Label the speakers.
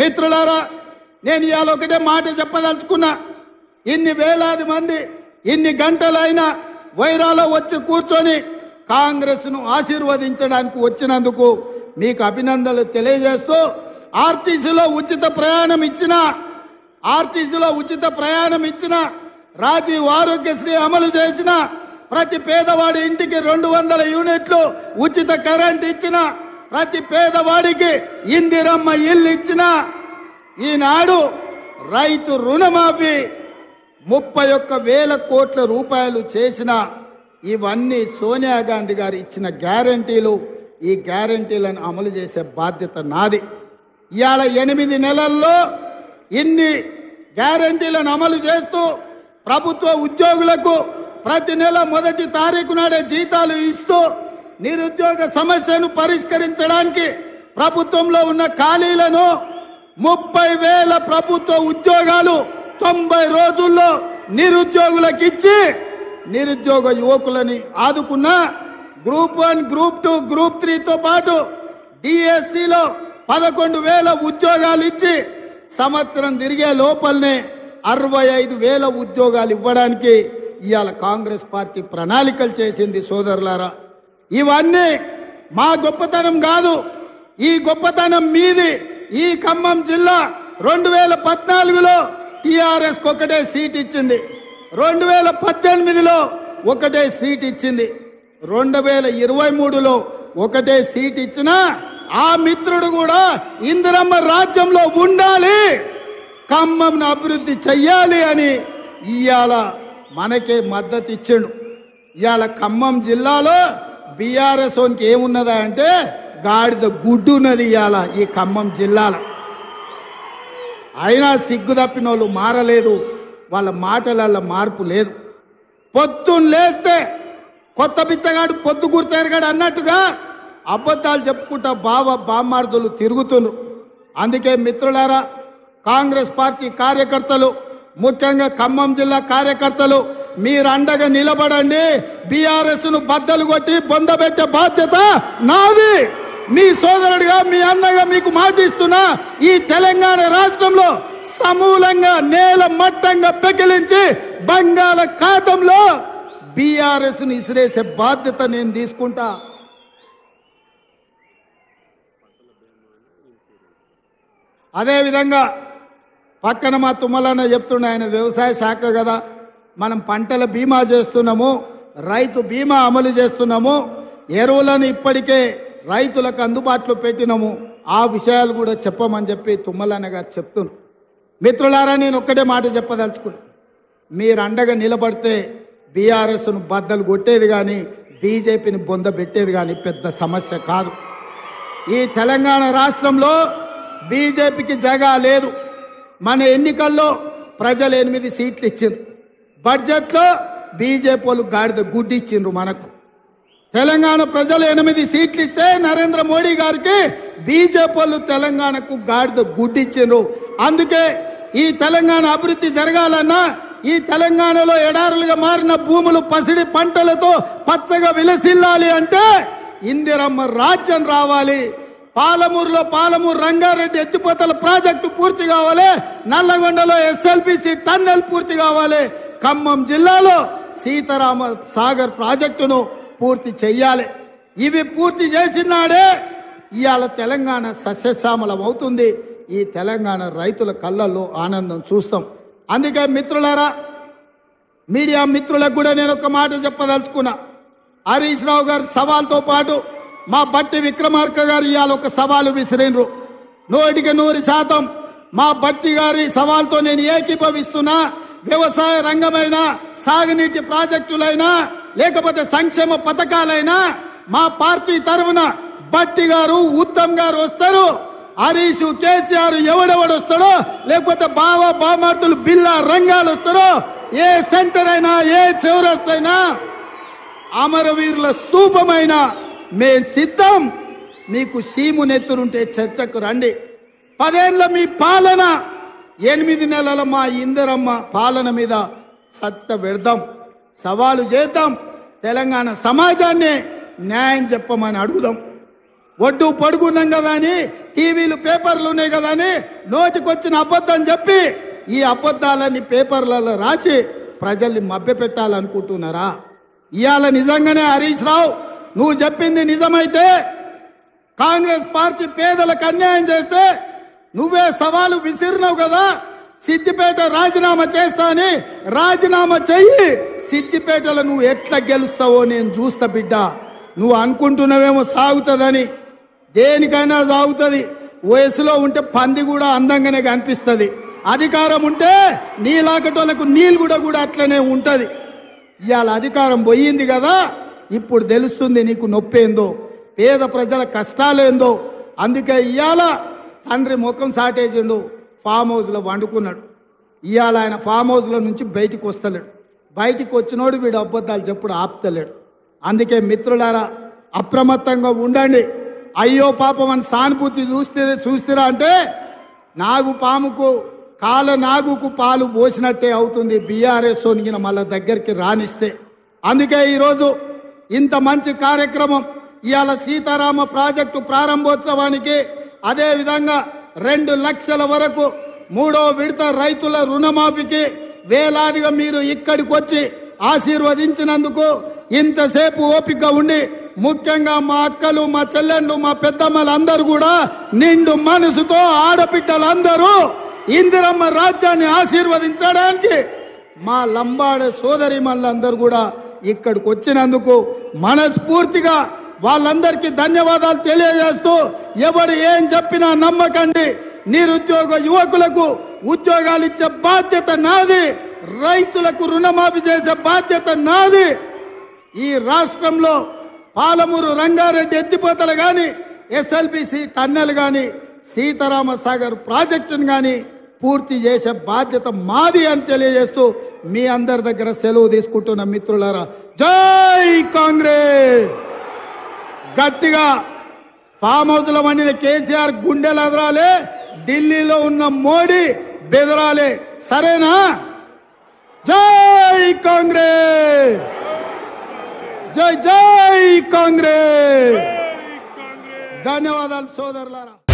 Speaker 1: మిత్రులారా నేను ఇవాళ ఒకటే మాట చెప్పదలుచుకున్నా ఇన్ని వేలాది మంది ఇన్ని గంటలైనా వైరాలో వచ్చి కూర్చొని కాంగ్రెస్ ను ఆశీర్వదించడానికి వచ్చినందుకు మీకు అభినందనలు తెలియజేస్తూ ఆర్టీసీలో ఉచిత ప్రయాణం ఇచ్చిన ఆర్టీసీలో ఉచిత ప్రయాణం ఇచ్చిన రాజీవ్ ఆరోగ్యశ్రీ అమలు చేసిన ప్రతి పేదవాడి ఇంటికి రెండు వందల యూనిట్లు ఉచిత కరెంట్ ఇచ్చిన ప్రతి పేదవాడికి ఇందిరమ్మ ఇల్లు ఇచ్చిన ఈనాడు రైతు రుణమాఫీ ముప్పై ఒక్క వేల కోట్ల రూపాయలు చేసిన ఇవన్నీ సోనియా గాంధీ గారు ఇచ్చిన గ్యారంటీలు ఈ గ్యారంటీలను అమలు చేసే బాధ్యత నాది ఇవాళ ఎనిమిది నెలల్లో ఇన్ని గ్యారంటీలను అమలు చేస్తూ ప్రభుత్వ ఉద్యోగులకు ప్రతి నెల మొదటి తారీఖు నాడే జీతాలు ఇస్తూ నిరుద్యోగ సమస్యను పరిష్కరించడానికి ప్రభుత్వంలో ఉన్న ఖాళీలను ముప్పై వేల ప్రభుత్వ ఉద్యోగాలు తొంభై రోజుల్లో నిరుద్యోగులకు ఇచ్చి నిరుద్యోగ యువకులని ఆదుకున్న group one group two group త్రీతో పాటు డిఎస్సిలో పదకొండు వేల ఉద్యోగాలు ఇచ్చి సంవత్సరం తిరిగే లోపలనే అరవై ఐదు వేల ఉద్యోగాలు ఇవ్వడానికి ఇవాళ కాంగ్రెస్ పార్టీ ప్రణాళికలు చేసింది సోదరులారా ఇవన్నీ మా గొప్పతనం కాదు ఈ గొప్పతనం మీది ఈ ఖమ్మం జిల్లా రెండు వేల పద్నాలుగులో టిఆర్ఎస్ ఒకటే సీట్ ఇచ్చింది రెండు వేల పద్దెనిమిదిలో ఒకటే సీట్ ఇచ్చింది రెండు వేల ఇరవై మూడులో ఒకటే సీట్ ఇచ్చినా ఆ మిత్రుడు కూడా ఇందిరమ్మ రాజ్యంలో ఉండాలి ఖమ్మంను అభివృద్ధి చెయ్యాలి అని ఇవాళ మనకే మద్దతు ఇచ్చిండు ఇవాళ ఖమ్మం జిల్లాలో బీఆర్ఎస్ ఓన్కి ఏమున్నదా అంటే గాడిద గుడ్డు ఉన్నది ఇవాళ ఈ ఖమ్మం జిల్లాలో అయినా సిగ్గు తప్పిన వాళ్ళు మారలేదు వాళ్ళ మాటలలో మార్పు లేదు పొద్దున్న లేస్తే కొత్త బిచ్చగాడు పొద్దు గుర్తెరగాడు అన్నట్టుగా అబద్ధాలు చెప్పుకుంటా బావ బామ్మార్దులు తిరుగుతున్నారు అందుకే మిత్రులారా కాంగ్రెస్ పార్టీ కార్యకర్తలు ముఖ్యంగా ఖమ్మం జిల్లా కార్యకర్తలు మీరు అండగా నిలబడండి బీఆర్ఎస్ ను బద్దలు కొట్టి బొందబెట్టే బాధ్యత నాది మీ సోదరుడిగా మీ అన్నగా మీకు మాటిస్తున్నా ఈ తెలంగాణ రాష్ట్రంలో సమూలంగా నేల మట్టంగా పెకిలించి బంగాళాఖాతంలో బీఆర్ఎస్ ను ఇసిరేసే బాధ్యత నేను తీసుకుంటా అదేవిధంగా పక్కన మా తుమ్మలన్న చెప్తుండే ఆయన వ్యవసాయ శాఖ కదా మనం పంటల బీమా చేస్తున్నాము రైతు బీమా అమలు చేస్తున్నాము ఎరువులను ఇప్పటికే రైతులకు అందుబాటులో పెట్టినాము ఆ విషయాలు కూడా చెప్పమని చెప్పి తుమ్మలన్న గారు చెప్తున్నారు మిత్రులారా నేను ఒక్కటే మాట చెప్పదలుచుకున్నా మీరు అండగా నిలబడితే బీఆర్ఎస్ను బద్దలు కొట్టేది కానీ బీజేపీని బొంద పెట్టేది కానీ పెద్ద సమస్య కాదు ఈ తెలంగాణ రాష్ట్రంలో బీజేపీకి జగా లేదు మన ఎన్నికల్లో ప్రజలు ఎనిమిది సీట్లు ఇచ్చిండ్రు బడ్జెట్లో బీజేపీ వాళ్ళు గాడిద గుడ్డి ఇచ్చిండ్రు మనకు తెలంగాణ ప్రజలు ఎనిమిది సీట్లు ఇస్తే నరేంద్ర మోడీ గారికి బీజేపీ వాళ్ళు తెలంగాణకు గాడిద గుడ్డి ఇచ్చిండ్రు అందుకే ఈ తెలంగాణ అభివృద్ధి జరగాలన్నా ఈ తెలంగాణలో ఎడారులుగా మారిన భూములు పసిడి పంటలతో పచ్చగా విలసిల్లాలి అంటే ఇందిరమ్మ రాజ్యం రావాలి పాలమూరులో పాలమూరు రంగారెడ్డి ఎత్తిపోతల ప్రాజెక్టు పూర్తి కావాలి నల్లగొండలో ఎస్ఎల్పిసి టన్నెల్ పూర్తి కావాలి ఖమ్మం జిల్లాలో సీతారామ సాగర్ ప్రాజెక్టును పూర్తి చెయ్యాలి ఇవి పూర్తి చేసినాడే ఇవాళ తెలంగాణ సస్యశ్యామలం అవుతుంది ఈ తెలంగాణ రైతుల కళ్ళల్లో ఆనందం చూస్తాం అందుకే మిత్రులారా మీడియా మిత్రులకు కూడా నేను ఒక మాట చెప్పదలుచుకున్నా హరీష్ రావు గారి సవాల్తో పాటు మా బట్టి విక్రమార్క గారు ఇవాళ ఒక సవాలు విసిరినరు నూటికి నూరు శాతం మా బట్టి గారి సవాల్తో నేను ఏకీభవిస్తున్నా వ్యవసాయ రంగమైనా సాగునీటి ప్రాజెక్టులైనా లేకపోతే సంక్షేమ పథకాలైనా మా పార్టీ తరఫున బట్టి గారు ఉత్తమ్ గారు వస్తారు హరీష్ కేసీఆర్ ఎవడెవడు వస్తాడో లేకపోతే బావ బామార్తులు బిల్లా రంగాలు వస్తారో ఏ సెంటర్ అయినా ఏ చౌరస్తైనా అమరవీరుల స్తూపమైన మే సిద్ధం మీకు సీము నెత్తురుంటే చర్చకు రండి పదేళ్ల మీ పాలన ఎనిమిది నెలల మా ఇందరమ్మ పాలన మీద సత్త పెడదాం సవాలు చేద్దాం తెలంగాణ సమాజాన్ని న్యాయం చెప్పమని అడుగుదాం ఒడ్డు పడుకున్నాం కదా అని టీవీలు పేపర్లు ఉన్నాయి కదా అని నోటికొచ్చిన అబద్ధం చెప్పి ఈ అబద్ధాలని పేపర్లలో రాసి ప్రజల్ని మభ్యపెట్టాలనుకుంటున్నారా ఇవాళ నిజంగానే హరీష్ రావు నువ్వు చెప్పింది నిజమైతే కాంగ్రెస్ పార్టీ పేదలకు అన్యాయం చేస్తే నువ్వే సవాలు విసిరినావు కదా సిద్దిపేట రాజీనామా చేస్తా అని రాజీనామా చెయ్యి సిద్దిపేటలో నువ్వు ఎట్లా గెలుస్తావో నేను చూస్తా బిడ్డ నువ్వు అనుకుంటున్నావేమో సాగుతుందని దేనికైనా సాగుతుంది వయసులో ఉంటే పంది కూడా అందంగానే కనిపిస్తుంది అధికారం ఉంటే నీలాకటోళ్ళకు నీళ్ళు కూడా కూడా అట్లనే ఉంటది ఇవాళ అధికారం పోయింది కదా ఇప్పుడు తెలుస్తుంది నీకు నొప్పేందో పేద ప్రజల కష్టాలేందో అందుకే ఇవాళ తండ్రి ముఖం సాటేసిండు ఫామ్ హౌస్లో వండుకున్నాడు ఇవాళ ఆయన ఫామ్ హౌస్లో నుంచి బయటికి వస్తలేడు బయటికి వచ్చినోడు వీడు అబద్ధాలు చెప్పుడు ఆపుతలేడు అందుకే మిత్రులారా అప్రమత్తంగా ఉండండి అయ్యో పాపం అని సానుభూతి చూస్తే చూస్తారా అంటే నాగు పాముకు కాల నాగుకు పాలు పోసినట్టే అవుతుంది బీఆర్ఎస్ సోనిగిన మళ్ళా దగ్గరికి రానిస్తే అందుకే ఈరోజు ఇంత మంచి కార్యక్రమం ఇవాళ సీతారామ ప్రాజెక్టు ప్రారంభోత్సవానికి అదే విధంగా రెండు లక్షల వరకు మూడో విడత రైతుల రుణమాఫీకి వేలాదిగా మీరు ఇక్కడికి వచ్చి ఆశీర్వదించినందుకు ఇంతసేపు ఓపిక ఉండి ముఖ్యంగా మా అక్కలు మా చెల్లెళ్ళు మా పెద్దమ్మలు అందరూ కూడా నిండు మనసుతో ఆడబిడ్డలందరూ ఇందిరమ్మ రాజ్యాన్ని ఆశీర్వదించడానికి మా లంబాడ సోదరి మళ్ళందరూ కూడా ఇక్కడికి వచ్చినందుకు మనస్ఫూర్తిగా వాళ్ళందరికీ ధన్యవాదాలు తెలియజేస్తూ ఎవరు ఏం చెప్పినా నమ్మకండి నిరుద్యోగ యువకులకు ఉద్యోగాలు ఇచ్చే బాధ్యత నాది రైతులకు రుణమాఫీ చేసే బాధ్యత నాది ఈ రాష్ట్రంలో పాలమూరు రంగారెడ్డి ఎత్తిపోతలు కానీ ఎస్ఎల్బిసి టన్నెల్ కానీ సీతారామ సాగర్ ప్రాజెక్టును కానీ పూర్తి చేసే బాధ్యత మాది అని తెలియజేస్తూ మీ అందరి దగ్గర సెలవు తీసుకుంటున్న మిత్రులారా జై కాంగ్రెస్ గట్టిగా ఫామ్ హౌస్లో వండిన కేసీఆర్ గుండెలు ఎదరాలే ఢిల్లీలో ఉన్న మోడీ బెదరాలే సరేనా జై కాంగ్రెస్ జై జై కాంగ్రెస్ ధన్యవాదాలు సోదరులారా